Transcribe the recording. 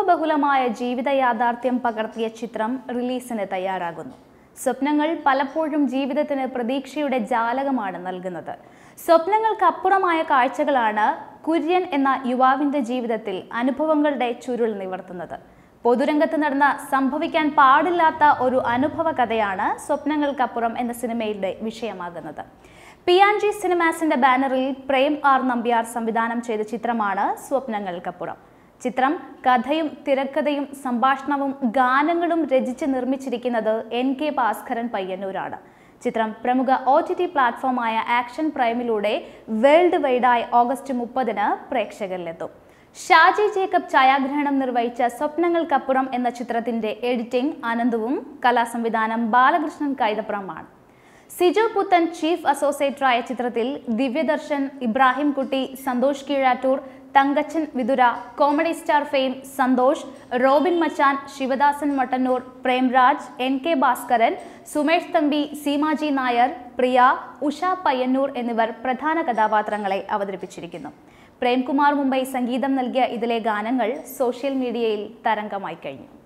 സംഭവബഹുലമായ ജീവിത യാഥാർത്ഥ്യം പകർത്തിയ ചിത്രം റിലീസിന് തയ്യാറാകുന്നു സ്വപ്നങ്ങൾ പലപ്പോഴും ജീവിതത്തിന് പ്രതീക്ഷയുടെ ജാലകമാണ് നൽകുന്നത് സ്വപ്നങ്ങൾക്കപ്പുറമായ കാഴ്ചകളാണ് കുര്യൻ എന്ന യുവാവിന്റെ ജീവിതത്തിൽ അനുഭവങ്ങളുടെ ചുരുൾ നിവർത്തുന്നത് പൊതുരംഗത്ത് നടന്ന സംഭവിക്കാൻ പാടില്ലാത്ത ഒരു അനുഭവ കഥയാണ് സ്വപ്നങ്ങൾക്കപ്പുറം എന്ന സിനിമയുടെ വിഷയമാകുന്നത് പിയാൻജി സിനിമാസിന്റെ ബാനറിൽ പ്രേം ആർ നമ്പ്യാർ സംവിധാനം ചെയ്ത ചിത്രമാണ് സ്വപ്നങ്ങൾക്കപ്പുറം ചിത്രം കഥയും തിരക്കഥയും സംഭാഷണവും ഗാനങ്ങളും രചിച്ച് നിർമ്മിച്ചിരിക്കുന്നത് എൻ കെ ഭാസ്കരൻ പയ്യന്നൂരാണ് ചിത്രം പ്രമുഖ ഒ ടി ടി പ്ലാറ്റ്ഫോമായ ആക്ഷൻ പ്രൈമിലൂടെ വേൾഡ് വൈഡായി ഓഗസ്റ്റ് മുപ്പതിന് പ്രേക്ഷകരിലെത്തും ഷാജി ജേക്കബ് ഛായാഗ്രഹണം നിർവഹിച്ച സ്വപ്നങ്ങൾക്കപ്പുറം എന്ന ചിത്രത്തിന്റെ എഡിറ്റിംഗ് അനന്തുവും കലാസംവിധാനം ബാലകൃഷ്ണൻ കൈതപ്രമാണ് സിജു പുത്തൻ ചീഫ് അസോസിയേറ്ററായ ചിത്രത്തിൽ Divyadarshan Ibrahim Kutty Santhosh Keezhattoor Thankachan Vithura comedy star fame Santhosh Robin Machan Sivadasan Mattannur Premraj N K Bhaskaran Sumesh Thampi Seemaji Nair Priya Usha Payyanur എന്നിവർ പ്രധാന കഥാപാത്രങ്ങളെ അവതരിപ്പിച്ചിരിക്കുന്നു പ്രേംകുമാർ മുംബൈ സംഗീതം നൽകിയ ഇതിലെ ഗാനങ്ങൾ സോഷ്യൽ മീഡിയയിൽ തരംഗമായി കഴിഞ്ഞു